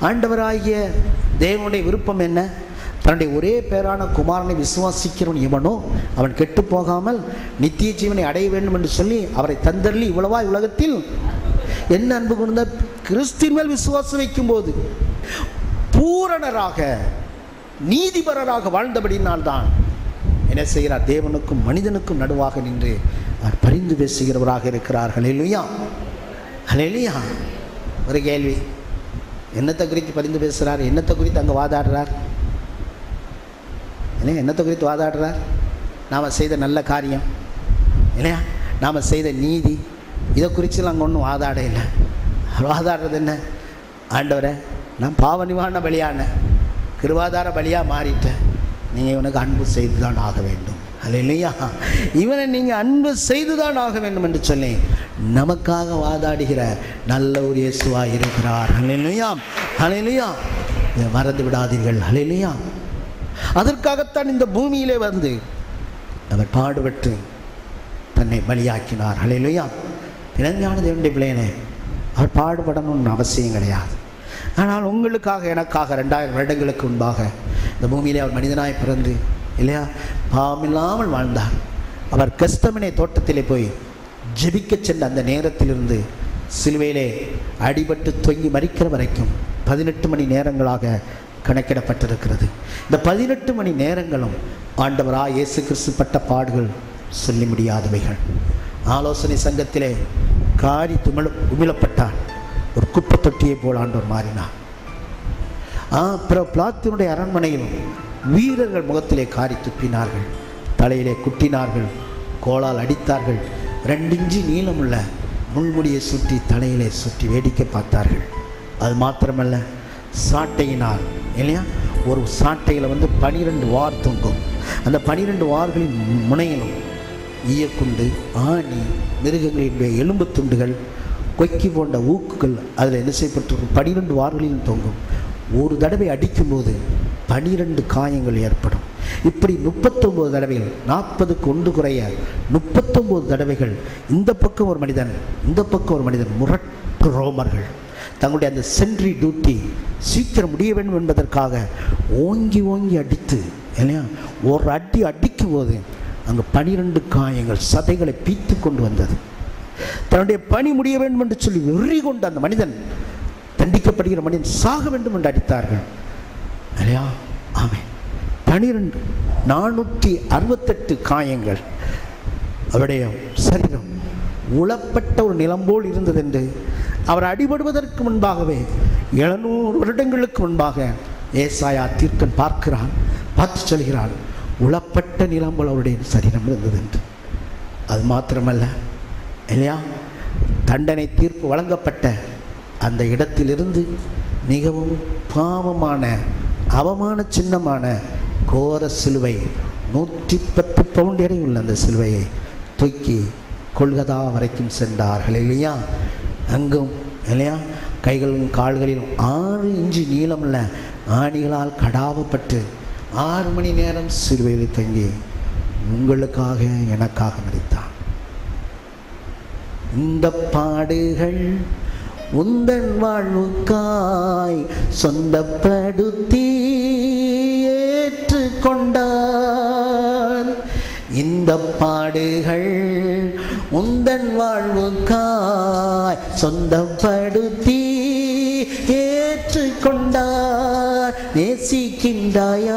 ஆண்டவராகிய தேவனுடைய விருப்பம் என்ன தன்னுடைய ஒரே பேரான குமாரனை விசுவாசிக்கிறவன் இவனோ அவன் கெட்டு போகாமல் நித்திய ஜீவனை அடைய வேண்டும் என்று சொல்லி அவரை தந்தள்ளி இவ்வளவா உலகத்தில் என்ன அன்பு கொண்ட கிறிஸ்தின் மேல் விசுவாசம் வைக்கும்போது பூரணராக நீதிபரராக வாழ்ந்தபடினால்தான் என்ன செய்கிறார் தேவனுக்கும் மனிதனுக்கும் நடுவாக நின்று அவர் பரிந்து பேசுகிறவராக இருக்கிறார் ஹalleluya ஹalleluya ஒரு கேள்வி என்னத்தை குறித்து பரிந்து பேசுகிறார் என்னத்தை குறித்து அங்கே வாதாடுறார் இல்லையா என்னத்தை குறித்து வாதாடுறார் நாம் செய்த நல்ல காரியம் இல்லையா நாம் செய்த நீதி இதை குறித்துலாம் அங்கே ஒன்றும் வாதாட இல்லை வாதாடுறது என்ன ஆண்டவரை நான் பாவ நிவாரண பலியான கிருவாதார பலியாக மாறிட்டேன் நீங்கள் இவனுக்கு அன்பு செய்து தான் ஆக வேண்டும் அல்ல இல்லையா இவனை நீங்கள் அன்பு செய்து தான் ஆக வேண்டும் என்று சொல்லி நமக்காக வாதாடுகிற நல்ல ஒரு இயேசுவா இருக்கிறார் ஹalleluya ஹalleluya இதை மறந்து விடாதீர்கள் ஹalleluya அதற்காகத்தான் இந்த பூமியிலே வந்து அவர் பாடுபட்டு தன்னை பலியாக்கினார் ஹalleluya இளைஞான தேவனுடைய பிள்ளையனே அவர் பாடுபடணும்னு அவசியம் கிடையாது ஆனால் உங்களுக்காக எனக்காக ரெண்டாயிரம் வருடங்களுக்கு முன்பாக இந்த பூமியிலே அவர் மனிதனாய் பிறந்து இல்லையா பாவமில்லாமல் வாழ்ந்தார் அவர் கஸ்தமனை தோட்டத்திலே போய் ஜெபிக்கச் சென்ற அந்த நேரத்திலிருந்து சிலுவையிலே அடிபட்டு தொங்கி மறிக்கிற வரைக்கும் பதினெட்டு மணி நேரங்களாக கணக்கிடப்பட்டிருக்கிறது இந்த பதினெட்டு மணி நேரங்களும் ஆண்டவரா இயேசு கிறிஸ்து பட்ட பாடுகள் சொல்லி முடியாதவைகள் ஆலோசனை சங்கத்திலே காரி துமிழ உமிழப்பட்டார் ஒரு குப்பை தொட்டியை போல் ஆண்டவர் மாறினார் ஆ பிற பிளாத்தினுடைய அரண்மனையிலும் வீரர்கள் முகத்திலே காரி துப்பினார்கள் தலையிலே குட்டினார்கள் கோலால் அடித்தார்கள் ரெண்டு இஞ்சி நீளமுள்ள முள்முடியை சுற்றி தலையிலே சுற்றி வேடிக்கை பார்த்தார்கள் அது மாத்திரமல்ல சாட்டையினால் இல்லையா ஒரு சாட்டையில் வந்து பனிரெண்டு வார் தொங்கும் அந்த பனிரெண்டு வார்களின் முனையிலும் ஈயக்குண்டு ஆணி மிருகங்களினுடைய எலும்பு துண்டுகள் கொக்கி போன்ற ஊக்குகள் அதில் என்ன செய்யப்பட்டிருக்கும் பனிரெண்டு வார்களிலும் தொங்கும் ஒரு தடவை அடிக்கும்போது பனிரெண்டு காயங்கள் ஏற்படும் இப்படி முப்பத்தொம்போது தடவைகள் நாற்பதுக்கு ஒன்று குறைய முப்பத்தொம்போது தடவைகள் இந்த பக்கம் ஒரு மனிதன் இந்த பக்கம் ஒரு மனிதன் முரட்டு ரோமர்கள் தங்களுடைய அந்த சென்ட்ரி டியூட்டி சீக்கிரம் முடிய வேண்டும் என்பதற்காக ஓங்கி ஓங்கி அடித்து இல்லையா ஒரு அடி அடிக்கும் போது அங்கே பனிரெண்டு காயங்கள் சதைகளை பீத்து கொண்டு வந்தது தன்னுடைய பணி முடிய வேண்டும் என்று சொல்லி வெறி கொண்ட அந்த மனிதன் தண்டிக்கப்படுகிற மனிதன் சாக வேண்டும் என்று அடித்தார்கள் இல்லையா ஆமென் பனிரெண்டு நானூற்றி அறுபத்தெட்டு காயங்கள் அவருடைய சரீரம் உளப்பட்ட ஒரு நிலம் போல் இருந்தது என்று அவர் அடிபடுவதற்கு முன்பாகவே எழுநூறு வருடங்களுக்கு முன்பாக ஏசாயா தீர்க்கன் பார்க்கிறான் பார்த்து சொல்கிறான் உளப்பட்ட நிலம் போல் அவருடைய சரீரம் இருந்தது என்று அது மாத்திரமல்ல இல்லையா தண்டனை தீர்ப்பு வழங்கப்பட்ட அந்த இடத்திலிருந்து மிகவும் பாவமான அவமான சின்னமான கோர சிலுவை நூற்றி பத்து பவுண்ட் எடை உள்ள அந்த சிலுவையை தூக்கி கொள்கதா வரைக்கும் சென்றார்கள் இல்லையா அங்கும் இல்லையா கைகளிலும் கால்களிலும் ஆறு இன்ச்சு நீளமுள்ள ஆணிகளால் கடாவப்பட்டு ஆறு மணி நேரம் சிலுவையில் தங்கி உங்களுக்காக எனக்காக மறித்தான் இந்த பாடுகள் உந்தன் வாழ்வுக்காய் சொந்தப்படுத்தி ஏற்றுக்கொண்டார் இந்த பாடுகள் உந்தன் வாழ்வுக்காய் சொந்தப்படுத்தி ஏற்றுக்கொண்டார் நேசிக்கின்றாயா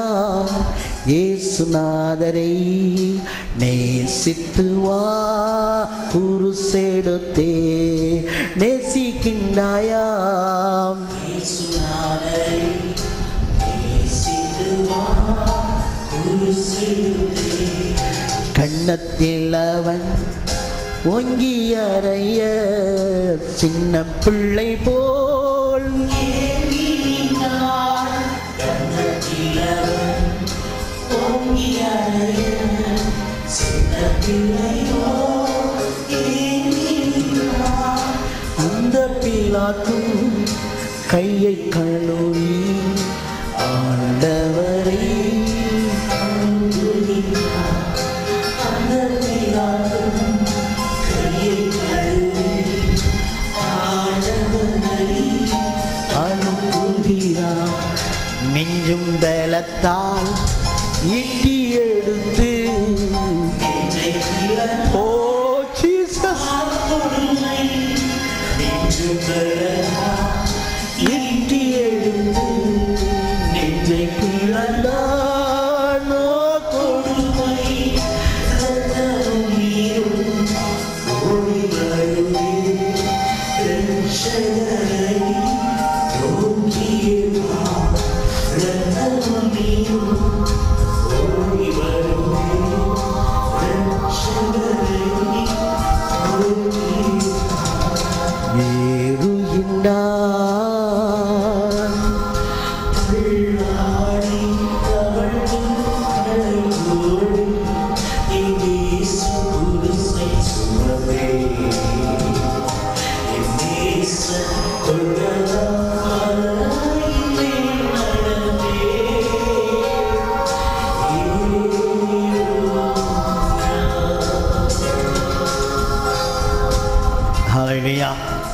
ஏசுநாதரை நேசித்து வா புருஷெடுத்தே நேசிக்கின்றாயா கண்ணத்தில் அவன் ஓங்கி அறைய சின்ன பிள்ளை போல் அந்த பிலாக்கும் கையை கழுவி ஆண்டவரை அனுப்புகிறார் மிஞ்சும் பலத்தால் ஈட்டி எடுத்து ஓ ஜீசஸ் ஈட்டி எடுத்து நெஞ்சை பிளந்தானோ கொடுமை ஏறுகின்றான் ஹalleluya